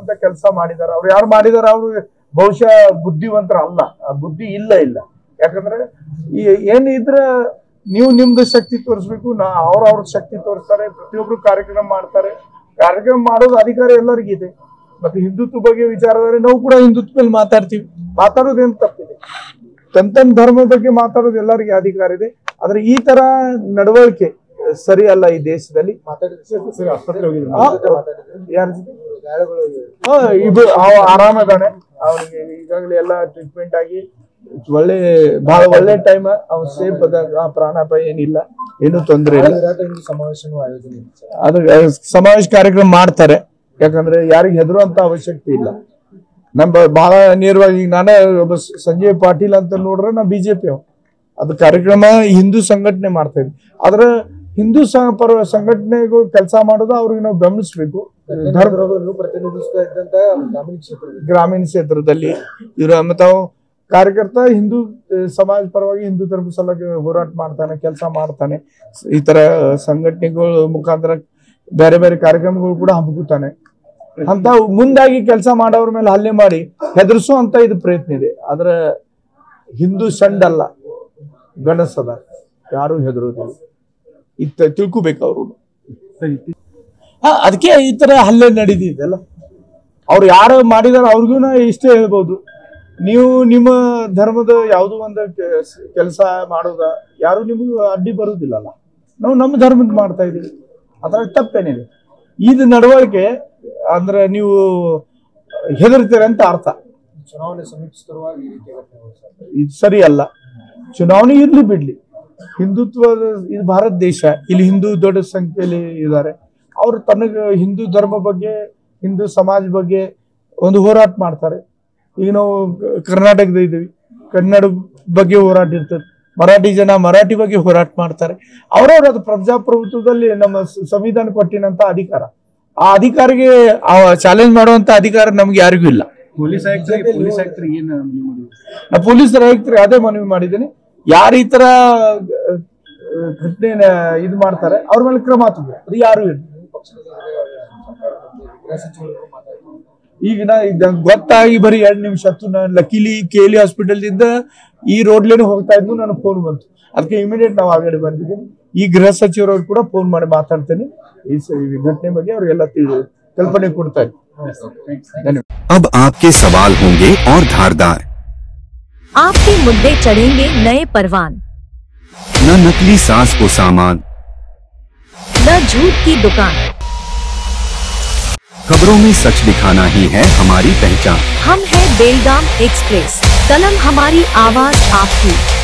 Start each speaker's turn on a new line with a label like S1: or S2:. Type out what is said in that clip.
S1: ಮಾಡುವಂತ ಕೆಲಸ ಮಾಡಿದಾರೆ ಅವ್ರು ಯಾರು ಮಾಡಿದಾರೆ ಅವರು ಬಹುಶಃ ಬುದ್ಧಿವಂತರ ಅಲ್ಲ ಆ ಬುದ್ಧಿ ಇಲ್ಲ ಇಲ್ಲ ಯಾಕಂದ್ರೆ ಈ ಏನ್ ಇದ್ರ ನೀವು ನಿಮ್ದು ಶಕ್ತಿ ತೋರಿಸ್ಬೇಕು ನಾ ಅವ್ರ ಅವ್ರ ಶಕ್ತಿ ತೋರಿಸ್ತಾರೆ ಪ್ರತಿಯೊಬ್ರು ಕಾರ್ಯಕ್ರಮ ಮಾಡ್ತಾರೆ ಕಾರ್ಯಕ್ರಮ ಮಾಡೋದು ಅಧಿಕಾರ ಎಲ್ಲರಿಗಿದೆ ಮತ್ತೆ ಹಿಂದುತ್ವ ಬಗ್ಗೆ ವಿಚಾರದಲ್ಲಿ ನಾವು ಕೂಡ ಹಿಂದುತ್ವ ಮೇಲೆ ಮಾತಾಡ್ತೀವಿ ಮಾತಾಡೋದೇನು ತಪ್ಪಿದೆ ತನ್ ತನ್ನ ಧರ್ಮ ಬಗ್ಗೆ ಮಾತಾಡೋದು ಎಲ್ಲರಿಗೆ ಅಧಿಕಾರ ಇದೆ ಆದ್ರೆ ಈ ತರ ನಡವಳಿಕೆ ಸರಿ ಅಲ್ಲ ಈ ದೇಶದಲ್ಲಿ ಆ, ಯಾರ ಜೊತೆ? ಹಾ, ಇದು ಅವ ಆರಾಮದಾನೆ ಅವನಿಗೆ ಈಗಾಗಲೇ ಎಲ್ಲ ಟ್ರೀಟ್ಮೆಂಟ್ ಆಗಿ ಒಳ್ಳೆ ಬಹಳ ಒಳ್ಳೆ ಟೈಮ್ ಅವ್ನು ಸೇಫ್ ಅದಾಗ ಆ ಪ್ರಾಣಾಪಾಯ ಏನಿಲ್ಲ ಏನು ತೊಂದರೆ ಇಲ್ಲ
S2: ವಿರಾಟ ಹಿಂದೂ ಸಮಾವೇಶನೂ ಆಯೋಜನೆ ಇದೆ ಸರ್.
S1: ಅದು ಅಹ್, ಸಮಾವೇಶ ಕಾರ್ಯಕ್ರಮ ಮಾಡ್ತಾರೆ ಯಾಕಂದ್ರೆ ಯಾರಿಗೆ ಹೆದರುವಂತ ಅವಶ್ಯಕತೆ ಇಲ್ಲ ನಮ್ಮ ಬಹಳ ನೇರವಾಗಿ ಈಗ ನಾನೇ ಒಬ್ಬ ಸ- ಸಂಜಯ್ ಪಾಟೀಲ್ ಅಂತ ನೋಡ್ರೆ ನಾ ಬಿಜೆಪಿ ಅದು ಕಾರ್ಯಕ್ರಮ ಹಿಂದೂ ಸಂಘಟನೆ ಮಾಡ್ತಾ ಇದ್ವಿ ಆದ್ರೆ ಹಿಂದೂ ಸ- ಪರ ಸಂಘಟನೆಗಳು ಕೆಲಸ ಮಾಡೋದು ಅವ್ರಿಗೆ ನಾವು ಬೆಂಬಲಿಸ್ಬೇಕು ಧರ್ಮ
S2: ಧರ್ಮವನ್ನು ಪ್ರತಿನಿಧಿಸ್ತಾ ಇದ್ದಂತ ಗ್ರಾಮೀಣ ಕ್ಷೇತ್ರದಲ್ಲಿ
S1: ಗ್ರಾಮೀಣ ಕ್ಷೇತ್ರದಲ್ಲಿ ಇವ್ರ ಮತ್ತೆ ಅವ ಕಾರ್ಯಕರ್ತ ಹಿಂದೂ ಅಹ್, ಸಮಾಜ ಪರವಾಗಿ ಹಿಂದೂ ಧರ್ಮ ಸಲುವಾಗಿ ಹೋರಾಟ ಮಾಡ್ತಾನೆ ಕೆಲಸ ಮಾಡ್ತಾನೆ ಈ ತರ ಸಂಘಟನೆಗಳು ಮುಖಾಂತರ ಬೇರೆ ಬೇರೆ ಕಾರ್ಯಕ್ರಮಗಳು ಕೂಡ ಹಮ್ಮಿಕೊತಾನೆ ಅಂತ ಮುಂದಾಗಿ ಕೆಲಸ ಮಾಡೋರ ಮೇಲೆ ಹಲ್ಲೆ ಮಾಡಿ ಹೆದರ್ಸುವಂತ ಇದು ಪ್ರಯತ್ನ ಇದೆ ಆದ್ರೆ ಹಿಂದೂ ಸಂಡಲ್ಲ ಗಣಸದ ಯಾರು ಹೆದರೋದಿಲ್ಲ ಇತ್ತ ತಿಳ್ಕೊಬೇಕು ಅವರು ಅದಕ್ಕೆ ಈ ತರ ಹಲ್ಲೆ ನಡೀತಿದೆಲ್ಲ ಅವ್ರು ಯಾರು ಮಾಡಿದಾರ ಅವ್ರಿಗೂ ಇಷ್ಟೇ ಹೇಳ್ಬೋದು ನೀವು ನಿಮ್ಮ ಧರ್ಮದ ಯಾವುದೋ ಒಂದು ಕೆಲಸ ಮಾಡೋದ ಯಾರು ನಿಮಗೂ ಅಡ್ಡಿ ಬರುದಿಲ್ಲಲ್ಲ ನಾವು ನಮ್ಮ ಧರ್ಮದ ಮಾಡ್ತಾ ಇದೀವಿ ಅದ್ರಾಗ ತಪ್ಪೇನಿದೆ ಇದು ನಡವಳಿಕೆ ಅಂದ್ರೆ ನೀವು ಹೆದರ್ತೀರ ಅಂತ ಅರ್ಥ
S2: ಚುನಾವಣೆ ಸಮೀಪಿಸುತ್ತಿರುವಾಗ ಈ ರೀತಿ ಘಟನೆಗಳು ಸರ್.
S1: ಇದು ಸರಿ ಅಲ್ಲ ಚುನಾವಣೆ ಇರ್ಲಿ ಬಿಡ್ಲಿ ಹಿಂದುತ್ವದ ಇದು ಭಾರತ ದೇಶ ಇಲ್ಲಿ ಹಿಂದೂ ದೊಡ್ಡ ಸಂಖ್ಯೆಯಲ್ಲಿ ಇದ್ದಾರೆ ಅವ್ರು ತನಗ ಹಿಂದೂ ಧರ್ಮ ಬಗ್ಗೆ ಹಿಂದೂ ಸಮಾಜ ಬಗ್ಗೆ ಒಂದು ಹೋರಾಟ ಮಾಡ್ತಾರೆ ಈಗ ನಾವು ಕ- ಕರ್ನಾಟಕದ ಇದ್ದೀವಿ ಕನ್ನಡ ಬಗ್ಗೆ ಹೋರಾಟ ಇರ್ತದೆ ಮರಾಠಿ ಜನ ಮರಾಠಿ ಬಗ್ಗೆ ಹೋರಾಟ ಮಾಡ್ತಾರೆ ಅವರವ್ರ ಅದು ಪ್ರಜಾಪ್ರಭುತ್ವದಲ್ಲಿ ನಮ್ಮ ಸ- ಸಂವಿಧಾನ ಕೊಟ್ಟಿನಂತ ಅಧಿಕಾರ ಆ ಅಧಿಕಾರಿಗೆ ಚಾಲೆಂಜ್ ಮಾಡುವಂತ ಅಧಿಕಾರ ನಮ್ಗೆ ಯಾರಿಗೂ ಇಲ್ಲ
S3: ಪೊಲೀಸ್ ಆಯುಕ್ತರಿಗೆ ಪೊಲೀಸ್ ಆಯುಕ್ತರಿಗೆ ಏನು ಮನವಿ ಮಾಡಿದ್ರು?
S1: ನಾ ಪೊಲೀಸರ ಆಯುಕ್ತರಿಗೆ ಅದೇ ಮನವಿ ಮಾಡಿದ್ದೀನಿ ಯಾರು ಈ ತರ ಅಹ್, ಘಟನೆ ಇದು ಮಾಡ್ತಾರೆ ಅವ್ರ ಮೇಲೆ ಕ್ರಮ ತಗೋ ಅದು ಯಾರು ಇಲ್ಲ
S2: ಗೃಹ ಸಚಿವರು ಮಾತಾಡ್ತಾರೆ
S1: ಈಗ ನಾ ಈಗ ಗೊತ್ತಾಗಿ ಬರೀ ಎರಡ್ ನಿಮಿಷ ಹತ್ತು ನಾನು ಲಕಿಲಿ ಕೇಲಿ ಹಾಸ್ಪಿಟಲ್ ದಿಂದ ಈ ರೋಡ್ಲೇನೆ ಹೋಗ್ತಾ ಇದ್ನು ನನಗೆ ಫೋನ್ ಬಂತು ಅದಕ್ಕೆ ಇಮಿಡಿಯೇಟ್ ನಾವು ಆಗಡೆ ಬಂದಿದ್ದೀನಿ ಈ ಗೃಹ ಸಚಿವರವ್ರು ಕೂಡ ಫೋನ್ ಮಾಡಿ ಮಾತಾಡ್ತೇನೆ ಈ ಸ- ಈ ಘಟನೆ ಬಗ್ಗೆ ಅವ್ರಿಗೆಲ್ಲ ತಿಳಿ ಕಲ್ಪನೆ ಕೊಡ್ತಾ ಇದ್ದೀನಿ ಧನ್ಯವಾದ
S4: अब आपके सवाल होंगे और धारदार
S5: आपके मुद्दे चढ़ेंगे नए परवान
S4: न नकली सास को सामान
S5: न झूठ की दुकान
S4: खबरों में सच दिखाना ही है हमारी पहचान
S5: हम है बेलगाम एक्सप्रेस कलम हमारी आवाज आपकी